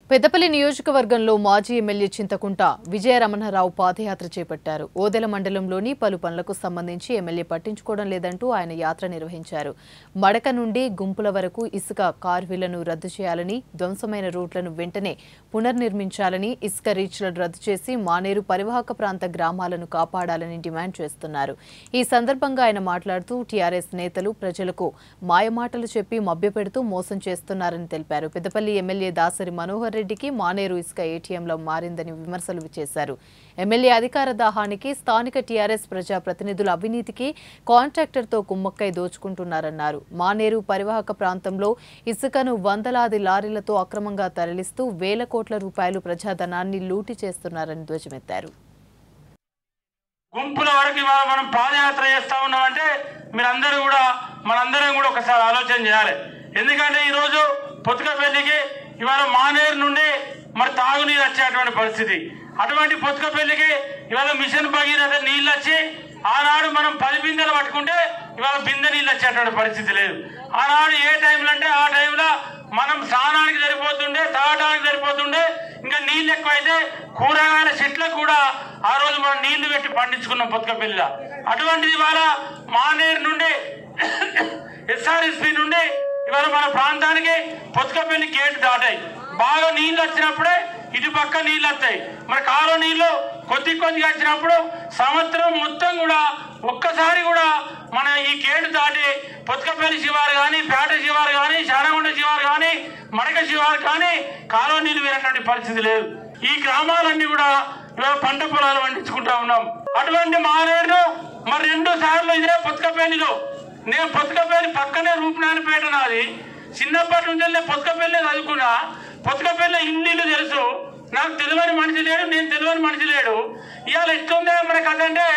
పెద్దపల్లి నియోజకవర్గంలో మాజీ ఎమ్మెల్యే చింతకుంట విజయరమణరావు పాదయాత్ర చేపట్టారు ఓదెల మండలంలోని పలు పనులకు సంబంధించి ఎమ్మెల్యే పట్టించుకోవడం లేదంటూ ఆయన యాత్ర నిర్వహించారు మడక నుండి గుంపుల వరకు ఇసుక కార్వీలను రద్దు చేయాలని ధ్వంసమైన రూట్లను వెంటనే పునర్నిర్మించాలని ఇసుక రీచ్లను రద్దు చేసి మానేరు పరివాహక ప్రాంత గ్రామాలను కాపాడాలని డిమాండ్ చేస్తున్నారు ఈ సందర్భంగా ఆయన మాట్లాడుతూ టీఆర్ఎస్ నేతలు ప్రజలకు మాయమాటలు చెప్పి మభ్యపెడుతూ మోసం చేస్తున్నారని తెలిపారు పెద్దపల్లి ఎమ్మెల్యే దాసరి మనోహర్ రెడ్డికి మానేరు ఇసుక ఏటీఎంలో మారిందని విమర్శలు చేశారు ఎమ్మెల్యే అధికార దాహానికి స్థానిక టీఆర్ఎస్ ప్రజాప్రతినిధుల అవినీతికి కాంట్రాక్టర్తో కుమ్మక్కై దోచుకుంటున్నారన్నారు మానేరు పరివాహక ప్రాంతంలో ఇసుకను వందలాది లారీలతో అక్రమంగా తరలిస్తూ వేల కోట్ల రూపాయలు ప్రజాధనాన్ని లూటి చేస్తున్నారని ధ్వజమెత్తారు గుంపుల వరకు ఇవాళ మనం పాదయాత్ర చేస్తా ఉన్నామంటే మీరందరూ కూడా మనందరం కూడా ఒకసారి ఆలోచన చేయాలి ఎందుకంటే ఈరోజు పొత్తుకపల్లికి ఇవాళ మానేరు నుండి మరి తాగునీరు వచ్చేటువంటి పరిస్థితి అటువంటి పొత్తుకపల్లికి ఇవాళ మిషన్ భగీరథ నీళ్ళు వచ్చి ఆనాడు మనం పది బిందెలు పట్టుకుంటే ఇవాళ బిందె నీళ్ళు వచ్చేటువంటి పరిస్థితి లేదు ఆనాడు ఏ టైంలో అంటే ఆ టైంలో మనం స్నానానికి సరిపోతుండే తాగడానికి సరిపోతుండే ఇంకా నీళ్ళు ఎక్కువైతే కూరగాయల చెట్లకు కూడా ఆ రోజు మనం నీళ్లు పెట్టి పండించుకున్నాం పొత్తుకపల్లిలో అటువంటిది ఇవాళ మానేరు నుండి ఎస్ఆర్ఎస్పి నుండి ఇవాళ మన ప్రాంతానికి పొత్తుకపల్లి గేట్ దాటాయి బాగా నీళ్ళు వచ్చినప్పుడే ఇటు పక్క నీళ్ళు వస్తాయి మరి కాలువ నీళ్లు కొద్ది కొద్దిగా వచ్చినప్పుడు సంవత్సరం మొత్తం కూడా ఒక్కసారి కూడా మన ఈ గేటు దాటి పొత్తుకపల్లి శివారు కానీ పేట శివారు కానీ శానగుండ శివారు కానీ మడక శివారు కానీ కాలువ నీళ్లు వేరేటువంటి పరిస్థితి లేదు ఈ గ్రామాలన్నీ కూడా ఇవాళ పంట పొలాలు పండించుకుంటా ఉన్నాం అటువంటి మానేరు మరి రెండు సార్లు ఇదే పొత్తుకపల్లిలో నేను పొత్తుకపల్లి పక్కనే రూపనాయనపేట నాది చిన్నప్పటి నుంచి నేను పొత్తుకపల్లి చదువుకున్నా పొత్తుకపల్లి ఇల్లు తెలుసు నాకు తెలియని మనిషి లేడు నేను తెలియని మనిషి లేడు ఇవాళ ఎట్లుందే మన కథ అంటే